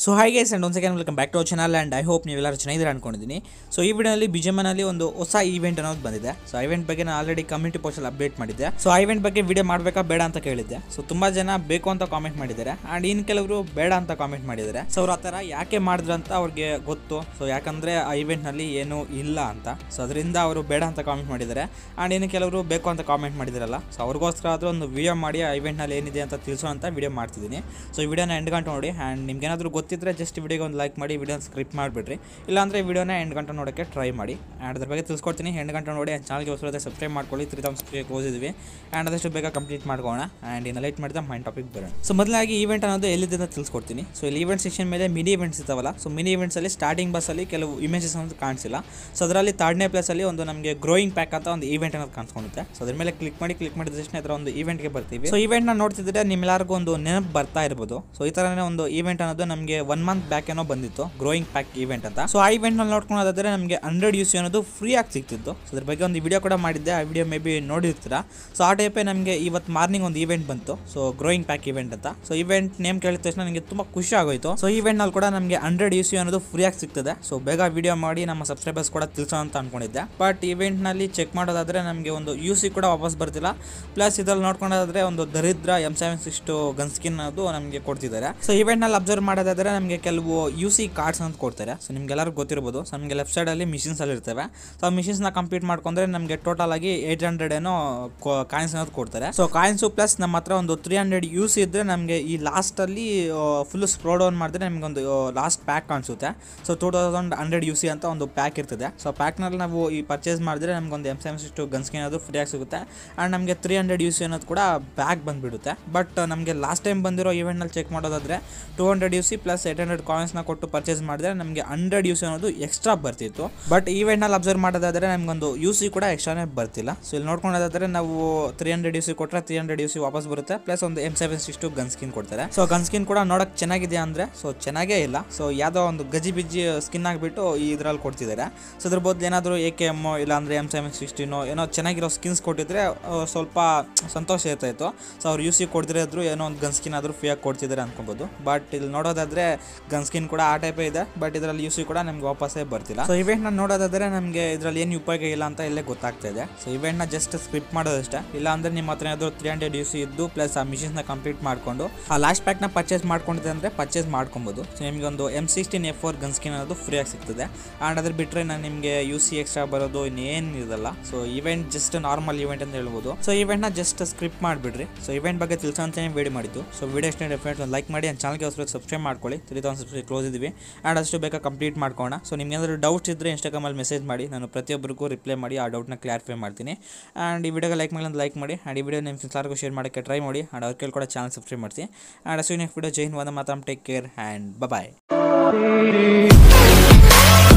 so hi guys and ಒಂದು second welcome back to our channel and I hope ನೀವೆಲ್ಲರೂ ಚೆನ್ನಾಗಿದ್ದೀರಾ ಅನ್ಕೊಂಡಿದ್ದೀನಿ so ಈ ವಿಡಿಯೋನಲ್ಲಿ ಬಿಜೆಮನಲ್ಲಿ ಒಂದು ಹೊಸ ಈವೆಂಟ್ ಅನ್ನೋದು ಬಂದಿದೆ ಸೊ ಆ ಇವೆಂಟ್ ಬಗ್ಗೆ ನಾನು ಆಲ್ರೆಡಿ ಕಮ್ಯುನಿಟಿ ಪೋಸ್ಟಲ್ಲಿ ಅಪ್ಡೇಟ್ ಮಾಡಿದ್ದೆ ಸೊ ಆ ಇವೆಂಟ್ ಬಗ್ಗೆ ವಿಡಿಯೋ ಮಾಡಬೇಕಾ ಬೇಡ ಅಂತ ಕೇಳಿದ್ದೆ ಸೊ ತುಂಬ ಜನ ಬೇಕು ಅಂತ ಕಾಮೆಂಟ್ ಮಾಡಿದ್ದಾರೆ ಆ್ಯಂಡ್ ಇನ್ನು ಕೆಲವರು ಬೇಡ ಅಂತ ಕಾಮೆಂಟ್ ಮಾಡಿದ್ದಾರೆ ಸೊ ಅವ್ರು ಆ ಥರ ಯಾಕೆ ಮಾಡಿದ್ರು ಅಂತ ಅವ್ರಿಗೆ ಗೊತ್ತು ಸೊ ಯಾಕಂದರೆ ಆ ಇವೆಂಟ್ನಲ್ಲಿ ಏನೂ ಇಲ್ಲ ಅಂತ ಸೊ ಅದರಿಂದ ಅವರು ಬೇಡ ಅಂತ ಕಾಮೆಂಟ್ ಮಾಡಿದ್ದಾರೆ ಆ್ಯಂಡ್ ಇನ್ನು ಕೆಲವರು ಬೇಕು ಅಂತ ಕಾಮೆಂಟ್ ಮಾಡಿದಾರಲ್ಲ ಸೊ ಅವ್ರಿಗೋಸ್ಕರ ಆದರೂ ಒಂದು ವಿಡಿಯೋ ಮಾಡಿ ಆ ಇವೆಂಟ್ನಲ್ಲಿ ಏನಿದೆ ಅಂತ ತಿಳಿಸೋ ಅಂತ ವಿಡಿಯೋ ಮಾಡ್ತಿದ್ದೀನಿ ಸೊ ಈ ವಿಡಿಯೋನ ಎಂಡ್ ಗಂಟೆ ನೋಡಿ ಆ್ಯಂಡ್ ನಿಮ್ಗೆ ಏನಾದರೂ ಗೊತ್ತಿದ್ದರೆ ಜಸ್ಟ್ ವಿಡಿಯೋಗೆ ಒಂದು ಲೈಕ್ ಮಾಡಿ ವಿಡಿಯೋನ ಸ್ಕ್ರಿಪ್ಟ್ ಮಾಡಿಬಿಡ್ರಿ ಇಲ್ಲಾಂದರೆ ವಿಡಿಯೋನ ಎಂಡ್ ಗಂಟೆ ನೋಡೋಕ್ಕೆ ಟ್ರೈ ಮಾಡಿ ಆ್ಯಂಡ್ ಅದ್ರ ಬಗ್ಗೆ ತಿಳ್ಸ್ಕೊಡ್ತೀನಿ ಎಂಡ್ ಗಂಟೆ ನೋಡಿ ಆ್ಯಂಡ್ ಚಾನಲ್ಗೆ ಹೊಸದೇ ಸಬ್ಸ್ಕ್ರೈಬ್ ಮಾಡ್ಕೊಳ್ಳಿ ತ್ರೀ ತೌಸಂಡ್ ಕ್ಲೋಸ್ ಇದ್ವಿ ಆ್ಯಂಡ್ ಆದಷ್ಟು ಬೇಗ ಕಂಪ್ಲೀಟ್ ಮಾಡ್ಕೋಣ ಆ್ಯಂಡ್ ಇನ್ನು ಲೈಟ್ ಮಾಡಿದ ಮೈಂಡ್ ಟಾಪಿಕ್ ಬರೋಣ ಸೊ ಮೊದಲಾಗಿ ಈವೆಂಟ್ ಅನ್ನೋದು ಎಲ್ಲಿದೆ ಅಂತ ತಿಳ್ಸ್ಕೊಡ್ತೀನಿ ಸೊ ಇಲ್ಲಿ ಈವೆಂಟ್ ಸೆಕ್ಷನ್ ಮೇಲೆ ಮಿನಿ ಈವೆಂಟ್ಸ್ ಇರ್ತಾವಲ್ಲ ಸೊ ಮಿನಿ ಈವೆಂಟ್ಸಲ್ಲಿ ಸ್ಟಾರ್ಟಿಂಗ್ ಬಸ್ಸಲ್ಲಿ ಕೆಲವು ಇಮೇಜಸ್ ಅನ್ನೋದು ಕಾಣಿಸಿಲ್ಲ ಸೊ ಅದರಲ್ಲಿ ಥರ್ಡ್ನೇ ಪ್ಲೇಸಲ್ಲಿ ಒಂದು ನಮಗೆ ಗ್ರೋಯಿಂಗ್ ಪ್ಯಾಕ್ ಅಂತ ಒಂದು ಈವೆಂಟ್ ಅನ್ನೋದು ಕಾಣಿಸ್ಕೊಂಡುತ್ತೆ ಸೊ ಅದ್ರ ಮೇಲೆ ಕ್ಲಿಕ್ ಮಾಡಿ ಕ್ಲಿಕ್ ಮಾಡಿದ ತಕ್ಷಣ ಅದರ ಒಂದು ಈವೆಂಟ್ಗೆ ಬರ್ತೀವಿ ಸೊ ಈವೆಂಟ್ನ ನೋಡ್ತಿದ್ರೆ ನಿಮ್ಮೆಲ್ಲರಿಗೂ ಒಂದು ನೆನಪು ಬರ್ತಾ ಇರ್ಬೋದು ಸೊ ಈ ಥರನೇ ಒಂದು ಈವೆಂಟ್ ಅನ್ನೋದು ನಮಗೆ ಒನ್ ಮಂತ್ ಬ್ಯಾಕ್ ಏನೋ ಬಂದಿತ್ತು ಗ್ರೋಯಿಂಗ್ ಪ್ಯಾಕ್ ಈವೆಂಟ್ ಅಂತ ಸೊ ಆ ಈವೆಂಟ್ನಲ್ಲಿ ನೋಡ್ಕೊಳ್ಳೋದಾದ್ರೆ ನಮಗೆ ಹಂಡ್ರೆಡ್ ಯು ಸಿ ಅನ್ನೋದು ಫ್ರೀ ಆಗಿ ಸಿಗ್ತಿತ್ತು ಸೊ ಅದ್ರ ಬಗ್ಗೆ ಒಂದು ವಿಡಿಯೋ ಕೂಡ ಮಾಡಿದ್ದೆ ಆ ವಿಡಿಯೋ ಮೇ ಬಿ ನೋಡಿರ್ತೀರಾ ಸೊ ಆ ಟೈಪೇ ನಮಗೆ ಇವತ್ತು ಮಾರ್ನಿಂಗ್ ಒಂದು ಈವೆಂಟ್ ಬಂತು ಸೊ ಗ್ರೋಯಿಂಗ್ ಪ್ಯಾಕ್ ಈವೆಂಟ್ ಅಂತ ಸೊ ಈವೆಂಟ್ ನೇಮ್ ಕೇಳಿದ ತಕ್ಷಣ ನನಗೆ ತುಂಬ ಖುಷಿ ಆಗೋಯ್ತು ಸೊ ಈವೆಂಟ್ನಲ್ಲಿ ಕೂಡ ನಮಗೆ ಹಂಡ್ರೆಡ್ ಯು ಸಿ ಅನ್ನೋದು ಫ್ರೀ ಆಗಿ ಸಿಗ್ತದೆ ಸೊ ಬೇಗ ವಿಡಿಯೋ ಮಾಡಿ ನಮ್ಮ ಸಬ್ಸ್ಕ್ರೈಬರ್ಸ್ ಕೂಡ ತಿಳಿಸೋ ಅಂತ ಅನ್ಕೊಂಡಿದ್ದೆ ಬಟ್ ಈವೆಂಟ್ನಲ್ಲಿ ಚೆಕ್ ಮಾಡೋದಾದ್ರೆ ನಮಗೆ ಒಂದು ಯು ಸಿ ಕೂಡ ವಾಪಸ್ ಬರ್ತಿಲ್ಲ ಪ್ಲಸ್ ಇದ್ರಲ್ಲಿ ನೋಡ್ಕೊಳ್ಳೋದಾದ್ರೆ ಒಂದು ದರಿದ್ರ M seven six two gun skin ಅದು ನಮಗೆ ಕೊಡ್ತಿದ್ದಾರೆ ಸೊ ಈವೆಂಟ್ನಲ್ಲಿ ಅಬ್ಸರ್ವ್ ಮಾಡೋದಾದ್ರೆ ನಮಗೆ ಕೆಲವು ಯು ಸಿ ಕಾರ್ಡ್ಸ್ ಅಂತ ಕೊಡ್ತಾರೆ ಸೊ ನಿಮ್ಗೆಲ್ಲರಿಗೂ ಗೊತ್ತಿರ್ಬೋದು ಸೊ ನಮಗೆ ಲೆಫ್ಟ್ ಸೈಡಲ್ಲಿ ಮಿಷಿನ್ಸ್ ಅಲ್ಲಿ ಇರ್ತವೆ ಸೊ ಆ ಮಿಷಿನ್ಸ್ನ ಕಂಪ್ಲೀಟ್ ಮಾಡ್ಕೊಂಡ್ರೆ ನಮಗೆ ಟೋಟಲ್ ಆಗಿ ಏಯ್ಟ್ ಹಂಡ್ರೆಡ್ ಏನೋ ಕಾಯಿನ್ಸ್ ಅನ್ನೋದು ಕೊಡ್ತಾರೆ ಸೊ ಕಾಯಿನ್ಸು ಪ್ಲಸ್ ನಮ್ಮ ಹತ್ರ ಒಂದು ತ್ರೀ ಹಂಡ್ರೆಡ್ ಯೂಸ್ ಇದ್ದರೆ ನಮಗೆ ಈ ಲಾಸ್ಟಲ್ಲಿ ಫುಲ್ ಸ್ಕ್ರೋ ಡೌನ್ ಮಾಡಿದ್ರೆ ನಮಗೆ ಒಂದು ಲಾಸ್ಟ್ ಪ್ಯಾಕ್ ಕಾಣಿಸುತ್ತೆ so two thousand hundred you C ಅಂತ ಒಂದು ಪ್ಯಾಕ್ ಇರ್ತದೆ ಸೊ ಪ್ಯಾಕ್ನಲ್ಲಿ ನಾವು ಈ ಪರ್ಚೇಸ್ ಮಾಡಿದ್ರೆ ನಮ್ಗೆ ಒಂದು M seven six gun skin ಅದು ಫ್ರೀಯಾಗಿ ಸಿಗುತ್ತೆ ಆ್ಯಂಡ್ ನಮಗೆ ತ್ರೀ ಹಂಡ್ರೆಡ್ ಯು ಸಿ ಅನ್ನೋದು ಕೂಡ ಬ್ಯಾಕ್ ಬಂದುಬಿಡುತ್ತೆ ಬಟ್ ನಮಗೆ ಲಾಸ್ಟ್ ಟೈಮ್ ಬಂದಿರೋ ಇವೆಂಟ್ನಲ್ಲಿ ಚೆಕ್ ಮಾಡೋದಾದ್ರೆ two hundred you C plus eight hundred ಕಾಯಿನ್ಸ್ನ ಕೊಟ್ಟು ಪರ್ಚೇಸ್ ಮಾಡಿದ್ರೆ ನಮಗೆ ಹಂಡ್ರೆಡ್ ಯು ಸಿ ಅನ್ನೋದು ಎಕ್ಸ್ಟ್ರಾ ಬರ್ತಿತ್ತು ಬಟ್ ಈವೆಂಟ್ನಲ್ಲಿ ಅಬ್ಸರ್ವ್ ಮಾಡೋದಾದ್ರೆ ನಮಗೊಂದು ಯು ಸಿ ಕೂಡ ಎಕ್ಸ್ಟ್ರಾನೇ ಬರ್ತಿಲ್ಲ ಸೊ ಇಲ್ಲಿ ನೋಡ್ಕೊಳ್ಳೋದಾದ್ರೆ ನಾವು ತ್ರೀ ಹಂಡ್ರೆಡ್ ಯು ಸಿ ಕೊಟ್ಟರೆ ತ್ರೀ ಹಂಡ್ರೆಡ್ ಯು ಸಿ ವಾಪಸ್ ಬರುತ್ತೆ ಪ್ಲಸ್ ಒಂದು M seven six two gun skin ಕೊಡ್ತಾರೆ ಸೊ ಗನ್ ಸ್ಕಿನ್ ಕೂಡ ನೋಡೋಕೆ ಚೆನ್ನಾಗಿದೆ ಅಂದರೆ ಸೊ ಚೆನ್ನಾಗೇ ಇಲ್ಲ ಸೊ ಯಾವುದೋ ಒಂದು ಗಜಿ ಬಿಜ್ಜಿ ಸ್ಕಿನ್ ಆಗಿಬಿಟ್ಟು ಈ ಇದರಲ್ಲಿ ಕೊಡ್ತಿದ್ದಾರೆ ಸೊ ಅದ್ರ ಬದಲು ಏನಾದರೂ ಎ ಕೆ ಎಮ್ಮು ಇಲ್ಲಾಂದರೆ ಎಮ್ ಸೆವೆನ್ ಸಿಕ್ಸ್ಟೀನೋ ಏನೋ ಚೆನ್ನಾಗಿರೋ ಸ್ಕಿನ್ಸ್ ಕೊಟ್ಟಿದ್ರೆ ಆ, ಸ್ವಲ್ಪ ಸಂತೋಷ ಇರ್ತಾಯಿತ್ತು ಸೊ ಅವ್ರು ಯು ಸಿ ಕೊಡ್ತಿರೋದ್ರು ಏನೋ ಒಂದು ಗನ್ ಸ್ಕಿನ್ ಆದರೂ ಫ್ರೀಯಾಗಿ ಕೊಡ್ತಿದ್ದಾರೆ ಅನ್ಕೊಬೋದು ಬಟ್ ಇಲ್ಲಿ ನೋಡೋದಾದ್ರೆ ಗನ್ ಸ್ಕಿನ್ ಕೂಡ ಆ ಟೈಪೇ ಇದೆ ಬಟ್ ಇದರಲ್ಲಿ ಯು ಸಿ ಕೂಡ ನಮ್ಗೆ ವಾಪಸ್ಸೇ ಬರ್ತಿಲ್ಲ ಸೊ ಇವೆಂಟ್ನ ನೋಡೋದಾದ್ರೆ ನಮಗೆ ಇದರಲ್ಲಿ ಏನು ಉಪಯೋಗ ಇಲ್ಲ ಅಂತ ಇಲ್ಲೇ ಗೊತ್ತಾಗ್ತಾ ಇದೆ ಸೊ ಇವೆಂಟ್ನ ಜಸ್ಟ್ ಸ್ಕ್ರಿಪ್ಟ್ ಮಾಡೋದಷ್ಟೇ ಇಲ್ಲ ಅಂದ್ರೆ ನಿಮ್ಮ ಹತ್ರ ಏನಾದರೂ ತ್ರೀ ಹಂಡ್ರೆಡ್ ಯು ಸಿ ಇದ್ದು ಪ್ಲಸ್ ಆ ಮಿಷಿನ್ಸ್ನ ಕಂಪ್ಲೀಟ್ ಮಾಡಿಕೊಂಡು ಆ ಲಾಸ್ಟ್ ಪ್ಯಾಕ್ನ ಪರ್ಚೇಸ್ ಮಾಡ್ಕೊಂಡಿದೆ ಅಂದರೆ ಪರ್ಚೇಸ್ ಮಾಡ್ಕೊಬೋದು ಸೊ ನಿಮಗೆ ಒಂದು M sixteen F four gun skin ಅನ್ನೋದು ಫ್ರೀಯಾಗಿ ಸಿಗ್ತದೆ ಆ್ಯಂಡ್ ಅದ್ರ ಬಿಟ್ಟರೆ ನಾನು ನಿಮಗೆ ಯು ಸಿ ಎಕ್ಸ್ಟ್ರಾ ಬರೋದು ಇನ್ನೇನು ಇರಲ್ಲ so event just normal event ಅಂತ ಹೇಳ್ಬೋದು ಸೊ ಇವೆಂಟ್ನ ಜಸ್ಟ್ ಸ್ಕ್ರಿಪ್ಟ್ ಮಾಡಿಬಿಡ್ರಿ ಸೊ ಇವೆಂಟ್ ಬಗ್ಗೆ ತಿಳಿಸೋ ಅಂತಾನೆ ವಿಡಿಯೋ ಮಾಡಿದ್ದು ಸೊ ವಿಡಿಯೋ ಇಷ್ಟ ಡೆಫಿನೆಟ್ ಒಂದು ಲೈಕ್ ಮಾಡಿ ನನ್ನ ಚಾನಲ್ಗೆ ಹೊಸ ಸಬ್ಸ್ಕ್ರೈಬ್ ಮಾಡ್ಕೊಳ್ಳಿ ತ್ರೀ ತೌಸಂಡ್ ಸಬ್ಸ್ಕ್ರೈಬ್ ಕ್ಲೋಸ್ ಇದ್ದೀವಿ ಆ್ಯಂಡ್ ಅಷ್ಟು ಬೇಕಾ ಕಂಪ್ಲೀಟ್ ಮಾಡ್ಕೋಣ ಸೊ ನಿಮ್ಗೆ ಏನಾದರೂ ಡೌಟ್ಸ್ ಇದ್ದರೆ ಇನ್ಸ್ಟಾಗ್ರಾಮಲ್ಲಿ ಮೆಸೇಜ್ ಮಾಡಿ ನಾನು ಪ್ರತಿಯೊಬ್ಬರಿಗೂ ರಿಪ್ಲೈ ಮಾಡಿ ಆ ಡೌಟ್ನ ಕ್ಲಾರಿಫೈ ಮಾಡ್ತೀನಿ ಆ್ಯಂಡ್ ಈ ವಿಡಿಯೋಗೆ ಲೈಕ್ ಮಾಡಿ ಒಂದು ಲೈಕ್ ಮಾಡಿ ಆ್ಯಂಡ್ ಈ ವಿಡಿಯೋ ನಿಮ್ಮ ಫ್ರೆಂಡ್ಸ್ ಶೇರ್ ಮಾಡೋಕ್ಕೆ ಟ್ರೈ ಮಾಡಿ ಆ್ಯಂಡ್ ಅವ್ರ ಕೇಳಿ ಕೂಡ ಚಾನಲ್ ಸಬ್ಸ್ಕ್ರೈಬ್ ಮಾಡ್ತೀನಿ ಆ್ಯಂಡ್ ಅಷ್ಟು ನೆಕ್ಸ್ಟ್ ವಿಡಿಯೋ ಜೈ ಹಿಂದ್ ಮಾತ್ರ ಟೇಕ್ ಕೇರ್ ಆ್ಯಂಡ್ ಬಾಯ್